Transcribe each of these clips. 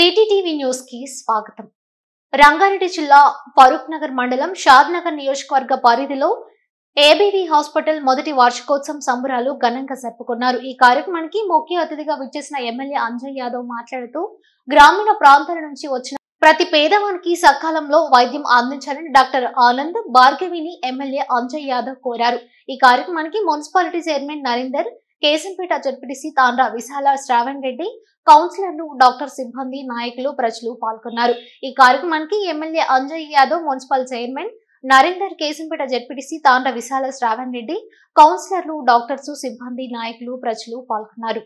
City TV news కి స్వాగతం రంగారెడ్డి జిల్లా ఫరూక్ నగర్ మండలం షాద్ నగర్ నియోజకవర్గ పరిధిలో ఏబీవీ హాస్పిటల్ మొదటి వార్షికోత్సవం సంబరాలు ఘనంగా జరుపుకున్నారు ఈ కార్యక్రమానికి ముఖ్య అతిథిగా విచ్చేసిన ఎమ్మెల్యే అంజయ్ యాదవ్ మాట్లాడుతూ గ్రామీణ ప్రాంతాల నుంచి వచ్చిన ప్రతి పేదవానికి సకాలంలో వైద్యం అందించాలని డాక్టర్ ఆనంద్ భార్గవిని ఎమ్మెల్యే అంజయ్ యాదవ్ కోరారు ఈ కార్యక్రమానికి municipality chairman Narender Keshampet ZPTC Tandra Vishala Shravan Reddy కౌన్సిలర్లు డాక్టర్ సిబ్బంది నాయకులు ప్రజలు పాల్గొన్నారు ఈ కార్యక్రమానికి MLA Anjaiah Yadav municipal chairman Narender Keshampet ZPTC Tandra Vishala Shravan Reddy కౌన్సిలర్లు డాక్టర్స్ సిబ్బంది నాయకులు ప్రజలు పాల్గొన్నారు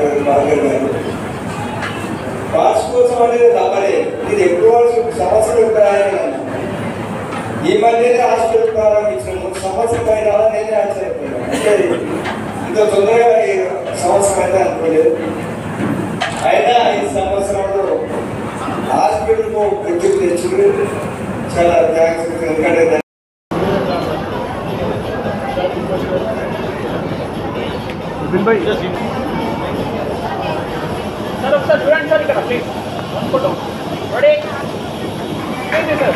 వార్షికోత్సవం అనేది తప్పలే ఇది ఎప్పుడు వరకు సంవత్సరం ఉంటాయని ఈ మధ్యనే హాస్పిటల్ ప్రారంభించిన మూడు సంవత్సరం పైన నేనే ఆశ్చర్యపోయాను అంటే ఇంత తొందరగా ఈ సంవత్సరం అయితే అనుకోలేదు అయినా ఈ సంవత్సరంలో హాస్పిటల్కు గుర్తింపు తెచ్చుకుని చాలా థ్యాంక్స్ ఎందుకంటే సార్ ఒకసారి చూడండి సార్ ఇక్కడ please one photo ready sir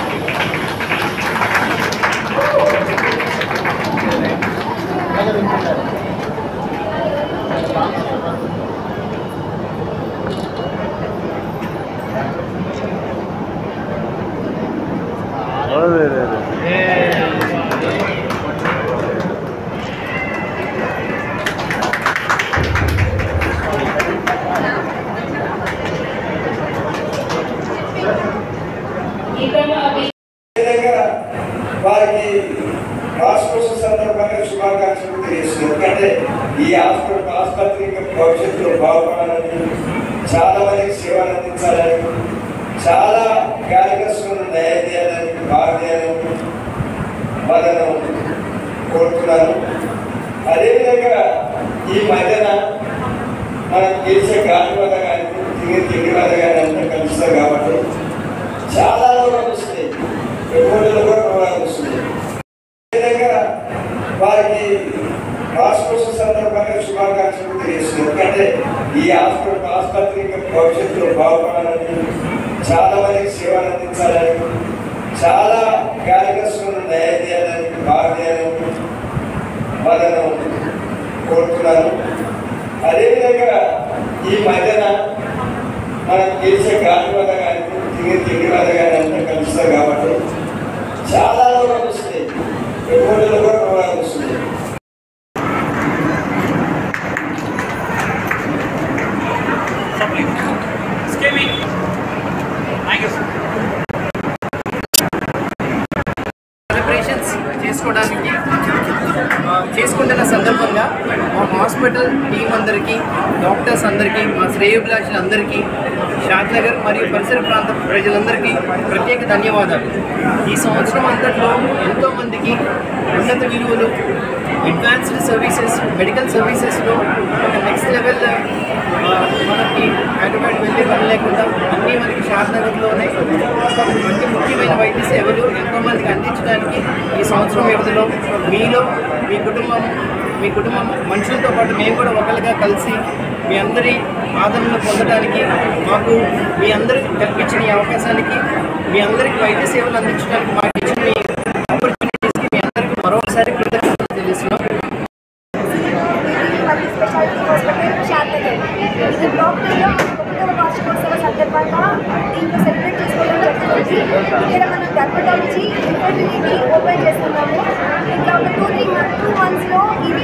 విధంగా వారికి వార్షికోత్సవ సందర్భంగా శుభాకాంక్షలు తెలియజేస్తుంది ఎందుకంటే ఈ హాస్పిటల్ ఆసుపత్రి ఇంకా భవిష్యత్తులో బాగుపడాలని చాలా మందికి సేవలు అందించాలని చాలా కార్యదర్శులను దయ చేయాలని బాగా చేయాలని వాళ్ళను కోరుతున్నాను అదేవిధంగా ఈ మధ్యన మనం చేసే గాలి వల్ల కానీ తిరిగి తిండి వల్ల కానీ అంతా కలుస్తారు కాబట్టి చాలా రోగాలు వస్తాయి ఎక్కువలో కూడా రోగాలు వస్తున్నాయి విధంగా వారికి వార్షికోత్సవ సందర్భంగా శుభాకాంక్షలు తెలియజేస్తుంది ఎందుకంటే ఈ హాస్పిటల్ ఆసుపత్రి ఇంకా భవిష్యత్తులో బాగుపడాలని చాలా మందికి సేవలు అందించాలని చాలా కార్యదర్శులను దయ చేయాలని బాగా చేయాలని వాళ్ళను కోరుతున్నాను అదేవిధంగా ఈ మధ్యన మనం చేసే గాలి వల్ల కానీ తిరిగి తిండి వల్ల కానీ అంతా కలుస్తారు కాబట్టి చాలా రోగాలు వస్తాయి ఎక్కువలో కూడా రోగాలు వస్తున్నాయి స్కేమింగ్ థ్యాంక్ యూ సార్ సెలబ్రేషన్స్ చేసుకోవడానికి ఆ, చేసుకుంటున్న సందర్భంగా మా హాస్పిటల్ టీం అందరికీ డాక్టర్స్ అందరికీ మా శ్రేయోభిలాషులందరికీ షాద్ నగర్ మరియు పరిసర ప్రాంత ప్రజలందరికీ ప్రత్యేక ధన్యవాదాలు ఈ సంవత్సరం అంతట్లో ఎంతోమందికి ఉన్నత విలువలు అడ్వాన్స్డ్ సర్వీసెస్ మెడికల్ సర్వీసెస్లో ఒక నెక్స్ట్ లెవెల్ మనకి హైదరాబాద్ వెళ్ళే పని లేకుండా అన్నీ మనకి షాద్ నగర్లోనే అతి ముఖ్యమైన వైద్య సేవలు ఎంతోమందికి అందించడానికి ఈ సంవత్సరం వ్యవధిలో మీలో మీ కుటుంబం మీ కుటుంబం మనుషులతో పాటు మేము కూడా ఒకరిగా కలిసి మీ అందరి ఆదరణ పొందడానికి మాకు మీ అందరికి కల్పించిన ఈ అవకాశానికి మీ అందరికి వైద్య సేవలు అందించడానికి మాకు ఇచ్చిన మీ ఆపర్చునిటీస్కి మీ అందరికీ మరొకసారి కృతజ్ఞతలు తెలుస్తున్నాం మల్టీ స్పెషాలిటీ హాస్పిటల్ శాంతనగర్ ఇది డాక్టర్లో ఒకటవ వార్షికోత్సవ సందర్భంగా దీంట్లో సెలబ్రేట్ చేసుకోవడం జరుగుతుంది ఇక్కడ మనం డర్మటాలజీ ఇన్ఫర్టిలిటీ ఓపెన్ చేస్తున్నాము ఇట్లా ఒక టూ త్రీ టూ మంత్స్లో ఇది